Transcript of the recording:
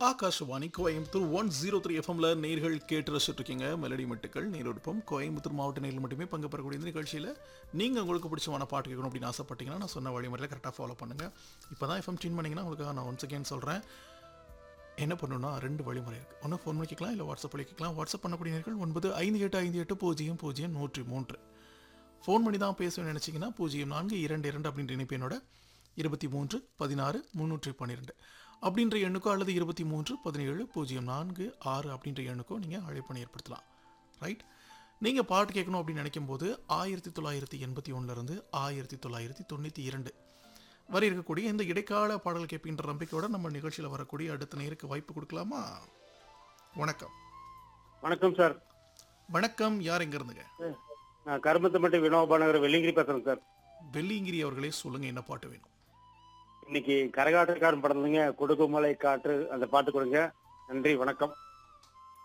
Akashvani Coimbatore one zero three எஃப்எம்ல நேர்கள் கேட்டு ரசிச்சுட்டு இருக்கீங்க மெலடி மெட்டுக்கள் நேரொடுப்பம் கோயம்புத்தூர் மாவட்ட நேரில் மட்டுமே பங்கு பெறக்கூடிய இந்த நிகழ்ச்சியில் நீங்கள் உங்களுக்கு பிடிச்சமான பாட்டு கேட்கணும் அப்படின்னு ஆசைப்பட்டீங்கன்னா நான் சொன்ன வழிமுறையில் கரெக்டாக ஃபாலோ பண்ணுங்க இப்போ தான் எஃப்எம் டியூன் பண்ணிங்கன்னா உங்களுக்கு நான் ஒன்ஸ் அகேன் சொல்கிறேன் என்ன பண்ணணும்னா ரெண்டு வழிமுறை இருக்குது ஒன்று ஃபோன் பண்ணி கேட்கலாம் இல்லை வாட்ஸ்அப் பண்ணி கேட்கலாம் வாட்ஸ்அப் பண்ணக்கூடிய நேர்கள் ஒன்பது ஐந்து எட்டு ஐந்து எட்டு பூஜ்ஜியம் பூஜ்ஜியம் நூற்றி மூன்று ஃபோன் பண்ணி தான் பேசணும்னு நினச்சிங்கன்னா பூஜ்ஜியம் நான்கு இரண்டு இரண்டு அப்படின்ற இணைப்பு என்னோட இருபத்தி மூன்று பதினாறு முந்நூற்றி பன்னிரெண்டு அப்படின்ற எண்ணுக்கோ அல்லது இருபத்தி மூன்று பதினேழு பூஜ்ஜியம் நான்கு ஆறு அப்படின்ற எண்ணுக்கோ நீங்கள் அழைப்பணி ஏற்படுத்தலாம் ரைட் நீங்கள் பாட்டு கேட்கணும் அப்படின்னு நினைக்கும் போது ஆயிரத்தி தொள்ளாயிரத்தி எண்பத்தி ஒன்றுலேருந்து ஆயிரத்தி தொள்ளாயிரத்தி தொண்ணூற்றி இரண்டு வரை இருக்கக்கூடிய இந்த இடைக்கால பாடல் கேட்பின்ற நம்பிக்கையோட நம்ம நிகழ்ச்சியில் வரக்கூடிய அடுத்த நேருக்கு வாய்ப்பு கொடுக்கலாமா வணக்கம் வணக்கம் சார் வணக்கம் யார் எங்க இருந்துங்க நான் கருமத்தம்பட்டி வினோபாநகர் வெள்ளிங்கிரி பேசுறேன் சார் வெள்ளிங்கிரி அவர்களே சொல்லுங்க என்ன பாட்டு வேணும் இன்னைக்கு கரகாட்டக்காரன் படத்துலங்க கொடுக்குமலை காற்று அந்த பாட்டு கொடுங்க நன்றி வணக்கம்